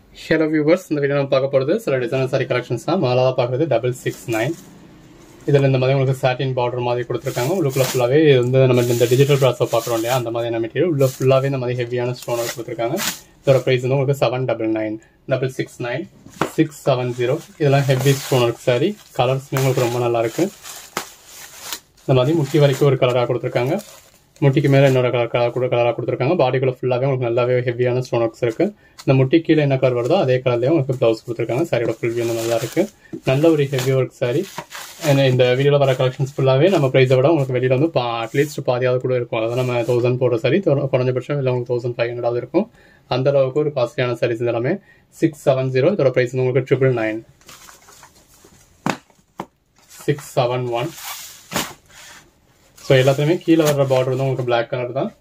hello viewers இந்த video நம்ம பார்க்க போகிறது சில டிசைனர் சாரி கலெக்ஷன்ஸ் தான் முதலாக பார்க்குறது டபுள் சிக்ஸ் நைன் இதில் இந்த மாதிரி உங்களுக்கு சாட்டின் பார்டர் மாதிரி கொடுத்துருக்காங்க உள்ளுக்குள்ள ஃபுல்லாகவே வந்து நம்ம இந்த டிஜிட்டல் ப்ராஸோ பார்க்குறோம் இல்லையா அந்த மாதிரியான மெட்டீரியல் உள்ள ஃபுல்லாகவே இந்த மாதிரி ஹெவியான ஸ்டோனர் கொடுத்துருக்காங்க இதோட ப்ரைஸ் வந்து உங்களுக்கு seven double nine double six nine six seven zero இதெல்லாம் ஹெவி ஸ்டோனருக்கு சாரி கலர்ஸுமே உங்களுக்கு ரொம்ப நல்லா இருக்கு இந்த மாதிரி முட்டி வரைக்கும் ஒரு கலராக கொடுத்துருக்காங்க முட்டிக்கு மேலே இன்னொரு கலர் கலர் கூட கலராக கொடுத்துருக்காங்க பாடிக்குள்ள ஃபுல்லாகவே உங்களுக்கு நல்லாவே ஹெவியான ஸ்டோன் ஒர்க்ஸ் இருக்கு இந்த முட்டி கீழே என்ன கலர் வருதோ அதே கலர்லேயே உங்களுக்கு ப்ளவுஸ் கொடுத்துருக்காங்க சாரியோட ஃபுல் வியூ நல்லா இருக்கு நல்ல ஒரு ஹெவி ஒர்க் சாரி இந்த வீடியோவில் வர கலெக்ஷன்ஸ் ஃபுல்லாகவே நம்ம ப்ரைஸை விட உங்களுக்கு வெளியில் வந்து அட்லீஸ்ட் பாதியாவது கூட இருக்கும் அதாவது நம்ம தௌசண்ட் போடுற சாரி குறைஞ்சபட்சம் இல்லை உங்களுக்கு தௌசண்ட் ஃபைவ் ஹண்ட்ரடாவது இருக்கும் அந்த அளவுக்கு ஒரு காஸ்ட்லியான சாரீஸ் எல்லாமே சிக்ஸ் செவன் ஜீரோ இதோட ப்ரைஸ் வந்து உங்களுக்கு triple nine six seven one so எல்லாத்துலேயுமே கீழே வர்ற பார்டர் வந்து உங்களுக்கு பிளாக் கலர் தான்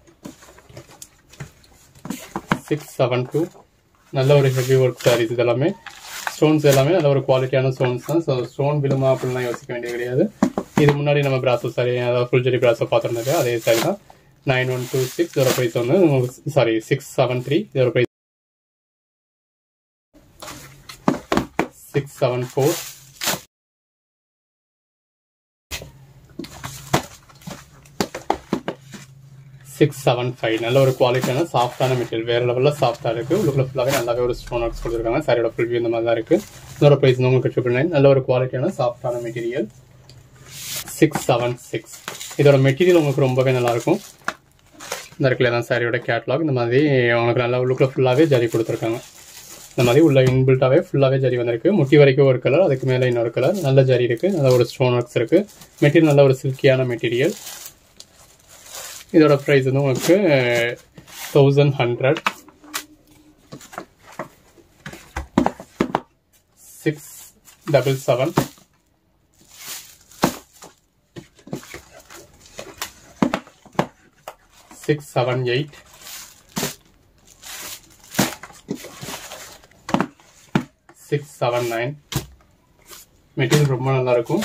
சிக்ஸ் செவன் டூ நல்ல ஒரு ஹெவி ஒர்க் சாரீஸ் இது எல்லாமே ஸ்டோன்ஸ் எல்லாமே நல்ல ஒரு குவாலிட்டியான ஸ்டோன்ஸ் தான் ஸோ ஸ்டோன் விழுமா அப்படின்லாம் யோசிக்க வேண்டியது கிடையாது இது முன்னாடி நம்ம பிராசோ சாரி அதாவது ஃபுல் ஜெரி பிராசோ பார்த்துருந்தது அதே சாரி தான் நைன் ஒன் டூ சிக்ஸ் இதோட ப்ரைஸ் வந்து உங்களுக்கு சாரி சிக்ஸ் செவன் த்ரீ இதோட price six seven four six seven five நல்ல ஒரு குவாலிட்டியான சாஃப்டான மெட்டீரியல் வேற லெவலில் சாஃப்டாக இருக்கு உள்ளுக்குள்ள ஃபுல்லாகவே நல்லாவே ஒரு ஸ்டோன் ஒர்க்ஸ் கொடுத்துருக்காங்க சாரியோட ஃபுல் வியூ இந்த மாதிரி தான் இருக்கு இதோட ப்ரைஸ் வந்து உங்களுக்கு ட்ரிபிள் நைன் நல்ல ஒரு குவாலிட்டியான சாஃப்டான மெட்டீரியல் சிக்ஸ் செவன் சிக்ஸ் இதோட மெட்டீரியல் உங்களுக்கு ரொம்பவே நல்லா இருக்கும் இந்த இருக்குல்ல தான் சாரியோட கேட்லாக் இந்த மாதிரி உங்களுக்கு நல்லா உள்ளுக்குள்ள ஃபுல்லாகவே ஜரி கொடுத்துருக்காங்க இந்த மாதிரி உள்ள இன்பில்ட்டாகவே ஃபுல்லாகவே ஜரி வந்திருக்கு முட்டி வரைக்கும் ஒரு கலர் அதுக்கு மேலே இன்னொரு கலர் நல்ல ஜரி இருக்கு நல்ல ஒரு ஸ்டோன் ஒர்க்ஸ் இருக்கு மெட்டீரியல் நல்ல ஒரு சில்கியான மெட்டீரியல் இதோட ப்ரைஸ் வந்து உங்களுக்கு thousand hundred six double seven six seven eight six seven nine material ரொம்ப நல்லா இருக்கும்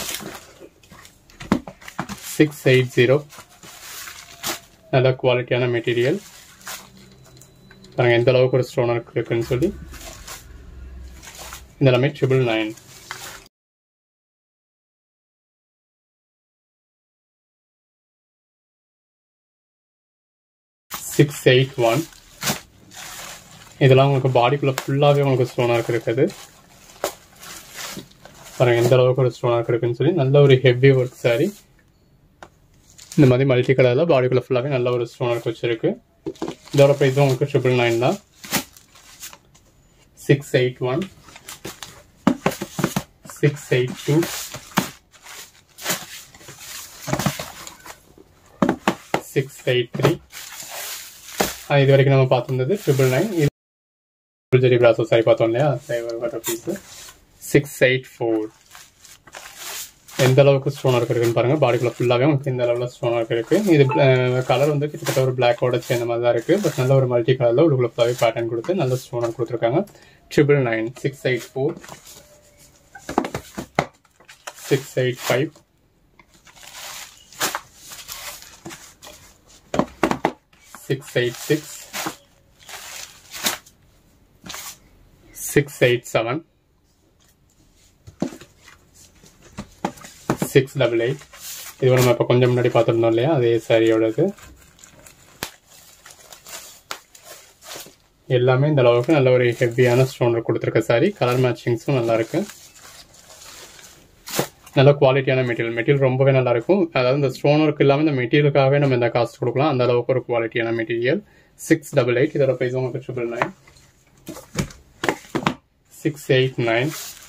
சிக்ஸ் எயிட் ஜீரோ நல்ல குவாலிட்டியான மெட்டீரியல் பாருங்க எந்த அளவுக்கு ஒரு ஸ்டோன் இருக்குன்னு சொல்லி இந்த எல்லாமே triple nine six eight one இதெல்லாம் உங்களுக்கு பாடிக்குள்ள ஃபுல்லாகவே உங்களுக்கு ஸ்டோன் ஒர்க் இருக்குது பாருங்க எந்த அளவுக்கு ஒரு ஸ்டோன் ஒர்க் இருக்குன்னு சொல்லி நல்ல ஒரு ஹெவி ஒர்க் சாரி இந்த மாதிரி மல்டி கலரில் பாடிக்குள்ள ஃபுல்லாகவே நல்ல ஒரு ஸ்டோன் ஒர்க் வச்சிருக்கு இதோட ப்ரைஸ் உங்களுக்கு ட்ரிபிள் நைன் தான் six eight one six eight two six eight three இது வரைக்கும் நம்ம பார்த்துருந்தது ட்ரிபிள் நைன் இது ஜெரி பிராசோ சாரி பார்த்தோம் இல்லையா வர பீஸ் சிக்ஸ் எயிட் ஃபோர் எந்த அளவுக்கு ஸ்டோன் ஒர்க் இருக்குன்னு பாருங்க பாடிக்குள்ள ஃபுல்லாகவே உங்களுக்கு இந்த அளவில் ஸ்டோன் ஒர்க் இருக்கு இது கலர் வந்து கிட்டத்தட்ட ஒரு பிளாக்கோட சேர்ந்த மாதிரி தான் இருக்கு பட் நல்ல ஒரு மல்டி கலர்ல உள்ளுக்குள்ள ஃபுல்லாகவே பேட்டர்ன் கொடுத்து நல்ல ஸ்டோன் ஒர்க் கொடுத்துருக்காங்க triple nine six eight four six eight five six eight six six eight seven six double eight இது நம்ம இப்போ கொஞ்சம் முன்னாடி பார்த்துருந்தோம் இல்லையா அதே சாரியோடது எல்லாமே இந்த அளவுக்கு நல்ல ஒரு ஹெவியான ஸ்டோன் கொடுத்துருக்க சாரி கலர் மேட்சிங்ஸும் நல்லா இருக்கு நல்ல குவாலிட்டியான மெட்டீரியல் மெட்டீரியல் ரொம்பவே நல்லா இருக்கும் அதாவது இந்த ஸ்டோன் ஒர்க் இல்லாமல் இந்த மெட்டீரியலுக்காகவே நம்ம இந்த காஸ்ட் கொடுக்கலாம் அந்த அளவுக்கு ஒரு குவாலிட்டியான மெட்டீரியல் சிக்ஸ் டபுள் எயிட் இதோட ப்ரைஸ் உங்களுக்கு triple nine six eight nine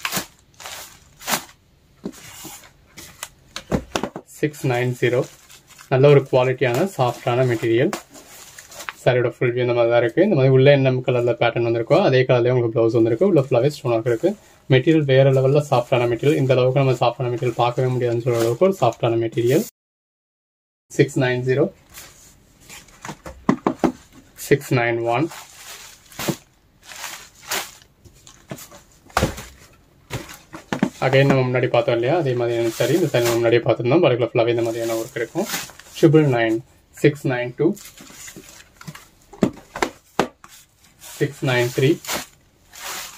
six nine zero நல்ல ஒரு குவாலிட்டியான சாஃப்டான மெட்டீரியல் சாரியோட ஃபுல் வியூ இந்த மாதிரி தான் இருக்குது இந்த மாதிரி உள்ள என்ன கலரில் பேட்டர்ன் வந்திருக்கோ அதே கலர்லேயே உங்களுக்கு ப்ளவுஸ் வந்திருக்கு உள்ள ஃபுல்லாகவே ஸ்டோன் ஒர்க் இருக்குது மெட்டீரியல் வேறு லெவலில் சாஃப்டான மெட்டீரியல் இந்த அளவுக்கு நம்ம சாஃப்டான மெட்டீரியல் பார்க்கவே முடியாதுன்னு சொல்கிற அளவுக்கு ஒரு சாஃப்டான material six nine zero six nine one again நம்ம முன்னாடி பார்த்தோம் இல்லையா அதே மாதிரியான சரி இந்த சரி நம்ம முன்னாடியே பார்த்துருந்தோம் பாடிக்குள்ள ஃபுல்லாகவே இந்த மாதிரியான ஒர்க் இருக்கும் triple nine six nine two six nine three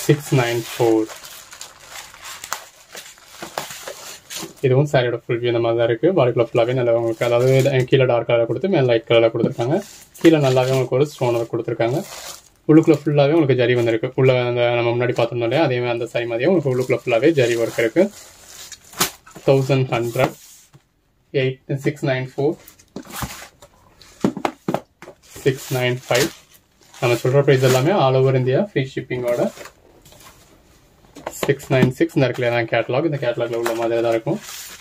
six nine four இதுவும் சாரியோட ஃபுல் வியூ இந்த மாதிரி தான் இருக்குது பாடிக்குள்ள ஃபுல்லாகவே நல்லா உங்களுக்கு அதாவது இது கீழே டார்க் கலரில் கொடுத்து மேலே லைட் கலரில் கொடுத்துருக்காங்க கீழே நல்லாவே உங்களுக்கு ஒரு ஸ்டோன் ஒர்க் கொடுத்துருக்காங்க உள்ளுக்குள்ள ஃபுல்லாகவே உங்களுக்கு ஜரி வந்திருக்கு உள்ள அந்த நம்ம முன்னாடி பார்த்துருந்தோம் இல்லையா அதே மாதிரி அந்த சாரி மாதிரியே உங்களுக்கு உள்ளுக்குள்ள ஃபுல்லாகவே ஜரி ஒர்க் இருக்கு thousand hundred eight six nine four six nine five நம்ம சொல்கிற ப்ரைஸ் எல்லாமே ஆல் ஓவர் இந்தியா ஃப்ரீ ஷிப்பிங்கோட சிக்ஸ் நைன் சிக்ஸ் இந்த இருக்குல்ல தான் கேட்லாக் இந்த கேட்லாக்ல உள்ள மாதிரி தான் இருக்கும்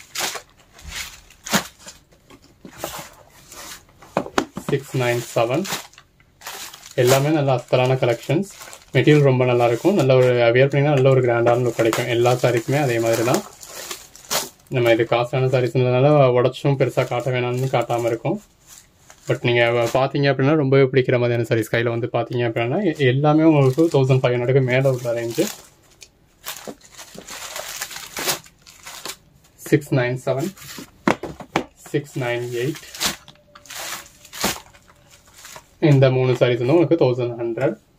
சிக்ஸ் நைன் செவன் எல்லாமே நல்ல அஸ்தரான கலெக்ஷன்ஸ் மெட்டீரியல் ரொம்ப நல்லா இருக்கும் நல்ல ஒரு வியர் பண்ணிங்கன்னா நல்ல ஒரு கிராண்டான லுக் கிடைக்கும் எல்லா சாரீக்குமே அதே மாதிரி தான் நம்ம இது காஸ்டான சாரீஸ்னால உடச்சும் பெருசாக காட்ட வேணாம்னு காட்டாமல் இருக்கும் பட் நீங்கள் பார்த்தீங்க அப்படின்னா ரொம்பவே பிடிக்கிற மாதிரியான சாரீஸ் கையில் வந்து பார்த்தீங்க அப்படின்னா எ- எல்லாமே உங்களுக்கு தௌசண்ட் ஃபைவ் ஹண்ட்ரடுக்கு மேலே உள்ள range six nine seven six nine eight இந்த மூணு சாரீஸ் வந்து உங்களுக்கு தௌசண்ட் ஹண்ட்ரட்